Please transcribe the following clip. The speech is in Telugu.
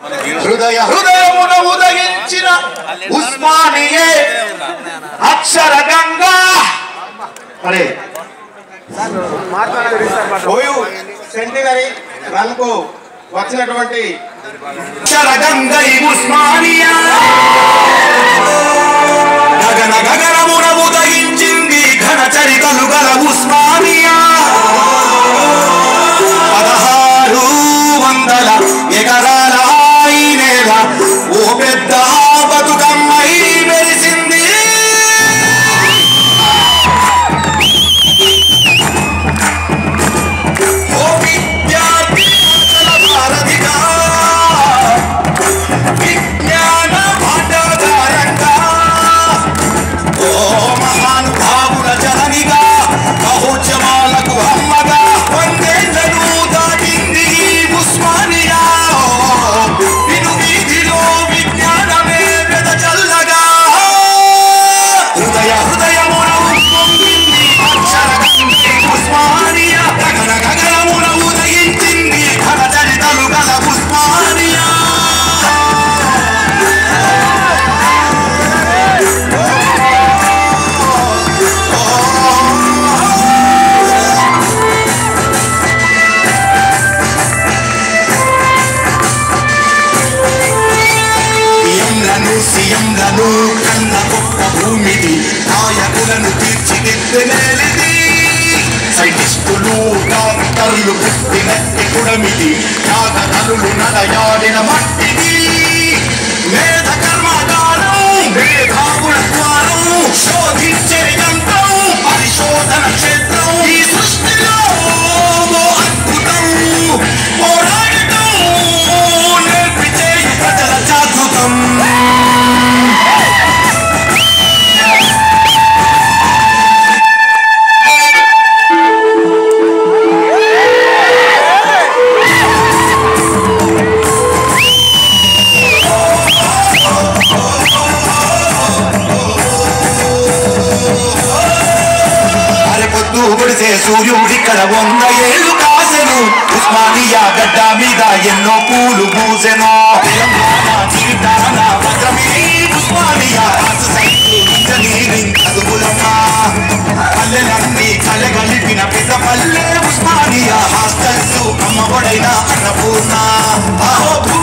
హృదయ హృదయమున ఉదయించిన ఉస్మానియే అక్షర గంగా అరే ఓయూ సెంటినరీ రన్ కు వచ్చినటువంటి అక్షర గంగై ఉస్మానియా గగన గగనమున ఉదయించింది ఘన చరితలు గల ఉస్మానియా పదహారు వందల ఎకరాల ఈ నేల ఓ పెద్ద బతుకమ్మై మెరిసింది ఓ విద్యార్థి అచల భారతిగా విజ్ఞాన భాండాగారంగా ఓ మహానుభావుల జననిగా మహోత్సవాలకు అమ్మగా వందేళ్లను దాటింది ఈ ఉస్మానియా విను వీధిలో విజ్ఞానమే వెదజల్లగా హృదయ హృదయమున ఉప్పొంగింది అక్షరగంగే ఉస్మానియా గగన గగనమున ఉదయించింది ఘన చరితలు గల ఉస్మానియా సీఎంలను సీఎంలను కన్న గొప్ప భూమిది నాయకులను తీర్చిదిద్దనేది సైంటిస్టులు డాక్టర్లు పుట్టినట్టి కుడమిది త్యాగతరులు నడయాడిన మట్టిది మేధ కర్మాగారం మేధావుల ద్వారం శోధించే యంత్రం పరిశోధన క్షేత్రం ఈ సృష్టిలో ఓ అద్భుతం పోరాడటం నేర్పితే ప్రజల జాగృతం అరెపొద్దు పొడిసే సూర్యుడిక్కడ వంద ఏళ్ళు కాసెను ఉస్మానియా గడ్డ మీద ఎన్నో పూలు పూసెను తెలంగాణ జీవితాన భద్రమే ఉస్మానియా రాసు సైన్సు ఇంజనీరింగ్ చదువులమ్మా పల్లెలన్నీ కలగలిపిన పెద్ద పల్లె ఉస్మానియా హాస్టల్స్ అమ్మ ఒడైన అన్నపూర్ణ ఆహో భూ